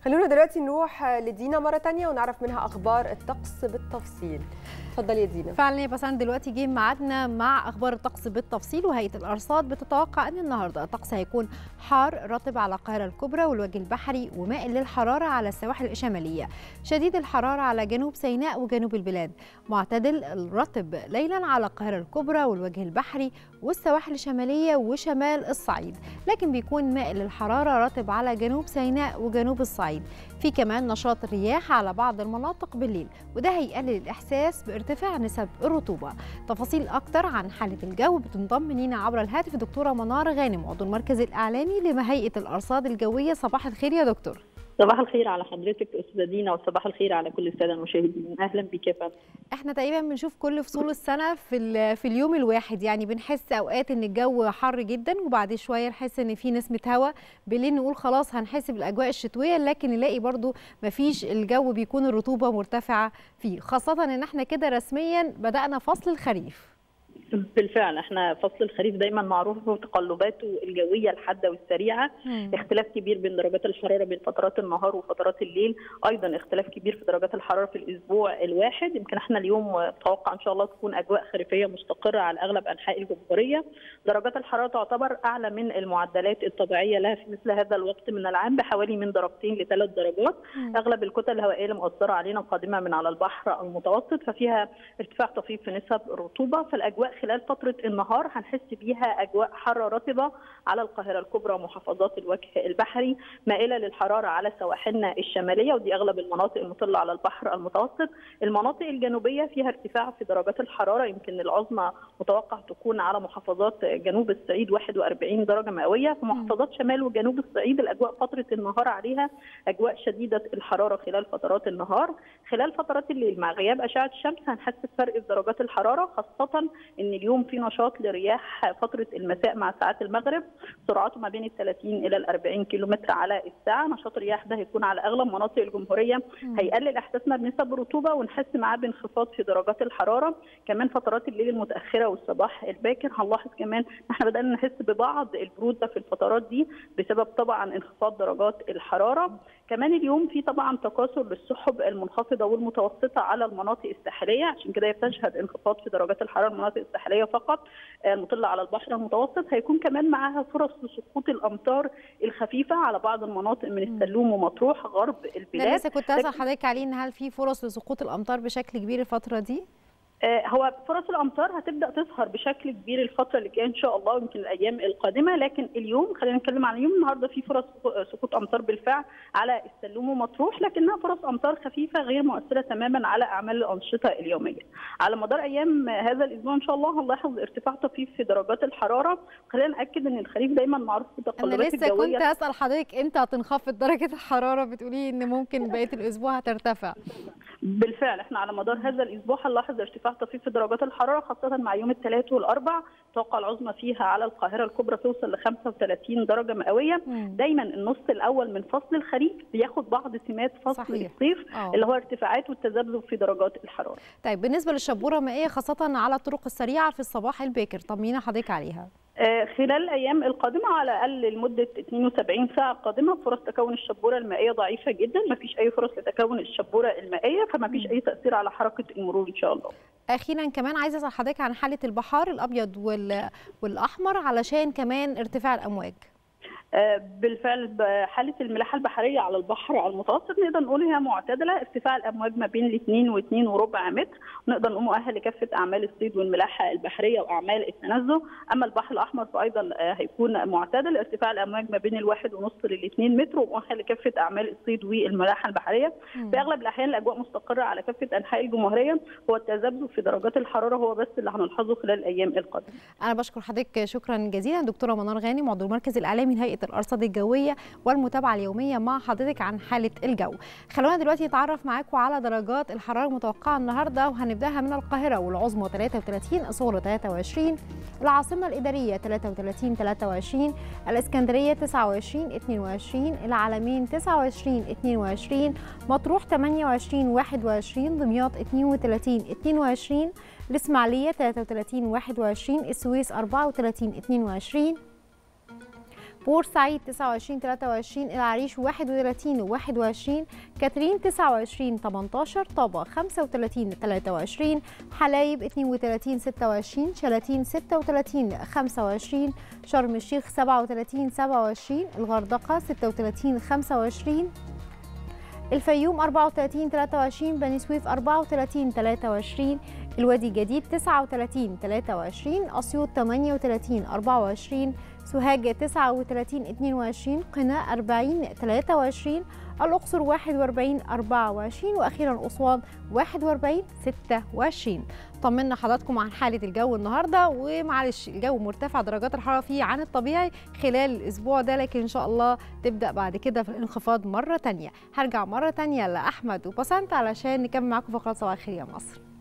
خلونا دلوقتي نروح لدينا مرة تانية ونعرف منها أخبار الطقس بالتفصيل اتفضلي يا دينا فعلا يا بسان دلوقتي جه ميعادنا مع اخبار الطقس بالتفصيل وهيئه الارصاد بتتوقع ان النهارده الطقس هيكون حار رطب على القاهره الكبرى والوجه البحري ومائل للحراره على السواحل الشماليه شديد الحراره على جنوب سيناء وجنوب البلاد معتدل الرطب ليلا على القاهره الكبرى والوجه البحري والسواحل الشماليه وشمال الصعيد لكن بيكون مائل للحراره رطب على جنوب سيناء وجنوب الصعيد في كمان نشاط رياح على بعض المناطق بالليل وده هيقلل الاحساس بارتفاع نسب الرطوبه تفاصيل اكتر عن حاله الجو بتنضم لينا عبر الهاتف دكتوره منار غانم عضو المركز الاعلامي لهيئه الارصاد الجويه صباح الخير يا دكتور صباح الخير على حضرتك استاذه دينا وصباح الخير على كل الساده المشاهدين اهلا بك يا فندم احنا تقريبا بنشوف كل فصول السنه في في اليوم الواحد يعني بنحس اوقات ان الجو حر جدا وبعد شويه نحس ان في نسمه هواء بالليل نقول خلاص هنحس بالاجواء الشتويه لكن نلاقي برضو مفيش الجو بيكون الرطوبه مرتفعه فيه خاصه ان احنا كده رسميا بدانا فصل الخريف بالفعل احنا فصل الخريف دايما معروف بتقلباته الجويه الحاده والسريعه مم. اختلاف كبير بين درجات الحراره بين فترات النهار وفترات الليل ايضا اختلاف كبير في درجات الحراره في الاسبوع الواحد يمكن احنا اليوم نتوقع ان شاء الله تكون اجواء خريفيه مستقره على اغلب انحاء الجمهوريه درجات الحراره تعتبر اعلى من المعدلات الطبيعيه لها في مثل هذا الوقت من العام بحوالي من درجتين لثلاث درجات مم. اغلب الكتل الهوائيه المؤثره علينا قادمه من على البحر المتوسط ففيها ارتفاع طفيف في نسب الرطوبه فالاجواء خلال فترة النهار هنحس بيها أجواء حارة رطبة على القاهرة الكبرى ومحافظات الوجه البحري مائلة للحرارة على سواحلنا الشمالية ودي أغلب المناطق المطلة على البحر المتوسط المناطق الجنوبية فيها ارتفاع في درجات الحرارة يمكن العظمى متوقع تكون على محافظات جنوب الصعيد 41 درجة مئوية في محافظات شمال وجنوب الصعيد الأجواء فترة النهار عليها أجواء شديدة الحرارة خلال فترات النهار خلال فترات الليل مع غياب أشعة الشمس هنحس بفرق في درجات الحرارة خاصة إن اليوم في نشاط لرياح فتره المساء مع ساعات المغرب سرعته ما بين ال 30 الى ال 40 كيلومتر على الساعه نشاط الرياح ده هيكون على اغلب مناطق الجمهوريه هيقلل احساسنا بنسب الرطوبه ونحس معاه بانخفاض في درجات الحراره كمان فترات الليل المتاخره والصباح الباكر هنلاحظ كمان احنا بدانا نحس ببعض البروده في الفترات دي بسبب طبعا انخفاض درجات الحراره كمان اليوم في طبعا تكاثر للسحب المنخفضه والمتوسطه على المناطق الساحليه عشان كده بتشهد انخفاض في درجات الحراره المناطق الساحليه فقط المطله على البحر المتوسط هيكون كمان معاها فرص لسقوط الامطار الخفيفه على بعض المناطق من السلوم ومطروح غرب البلاد لسه كنت اسال حضرتك عليه ان هل في فرص لسقوط الامطار بشكل كبير الفتره دي؟ هو فرص الامطار هتبدا تظهر بشكل كبير الفتره اللي جايه ان شاء الله يمكن الايام القادمه لكن اليوم خلينا نتكلم عن اليوم النهارده في فرص سقوط امطار بالفعل على السلوم ومطروح لكنها فرص امطار خفيفه غير مؤثره تماما على اعمال الانشطه اليوميه. على مدار ايام هذا الاسبوع ان شاء الله هنلاحظ ارتفاع طفيف في درجات الحراره خلينا ناكد ان الخريف دايما معروف بالتقلبات الجويه انا لسه كنت اسال حضرتك امتى هتنخفض درجه الحراره بتقولي ان ممكن بقيه الاسبوع هترتفع. بالفعل احنا على مدار هذا الاسبوع هنلاحظ ارتفاع طفيف في درجات الحراره خاصه مع يوم الثلاث والاربع توقع العظمى فيها على القاهره الكبرى توصل ل 35 درجه مئويه مم. دايما النص الاول من فصل الخريف بياخد بعض سمات فصل صحيح. الصيف أوه. اللي هو ارتفاعات والتذبذب في درجات الحراره طيب بالنسبه للشبوره المائيه خاصه على الطرق السريعه في الصباح الباكر طمنينا حضرتك عليها خلال الايام القادمه على الاقل لمده 72 ساعه قادمه فرص تكون الشبوره المائيه ضعيفه جدا ما فيش اي فرص لتكون الشبوره المائيه فما فيش اي تاثير على حركه المرور ان شاء الله اخيرا كمان عايزه اسال حضرتك عن حاله البحار الابيض والاحمر علشان كمان ارتفاع الامواج بالفعل حاله الملاحه البحريه على البحر المتوسط نقدر نقول هي معتدله ارتفاع الامواج ما بين الاثنين واثنين وربع متر نقدر نقول مؤهل لكافه اعمال الصيد والملاحه البحريه واعمال التنزه اما البحر الاحمر فايضا هيكون معتدل ارتفاع الامواج ما بين الواحد ونص للاثنين متر ومؤهل لكافه اعمال الصيد والملاحه البحريه في اغلب الاحيان الاجواء مستقره على كافه انحاء الجمهوريه هو التذبذب في درجات الحراره هو بس اللي هنلحظه خلال الايام القادمه انا بشكر حضرتك شكرا جزيلا دكتوره منار غانم عضو المركز الاعلامي لهيئه الارصاد الجويه والمتابعه اليوميه مع حضرتك عن حاله الجو خلونا دلوقتي نتعرف معاكم على درجات الحراره المتوقعه النهارده وهنبداها من القاهره والعظمى 33 الصغرى 23 العاصمه الاداريه 33 23 الاسكندريه 29 22 العالمين 29 22 مطروح 28 21 دمياط 32 22 الاسماعيليه 33 21 السويس 34 22 بورسعيد 29 23 العريش 31 21 كاترين 29 18 طابة 35 23 حلايب 32 26 شلاتين 36 25 شرم الشيخ 37 27 الغردقة 36 25 الفيوم 34 23 بني سويف 34 23 الوادي الجديد 39 23 أسيوط 38 24 سوهاج 39 22 قنا 40 23 الأقصر 41 24 وأخيرا أسوان 41 26 طمنا حضراتكم عن حالة الجو النهاردة ومعلش الجو مرتفع درجات الحرارة فيه عن الطبيعي خلال الأسبوع ده لكن إن شاء الله تبدأ بعد كده في الانخفاض مرة تانية هرجع مرة تانية لأحمد وبسنت علشان نكمل معاكم فقرات صباح الخير يا مصر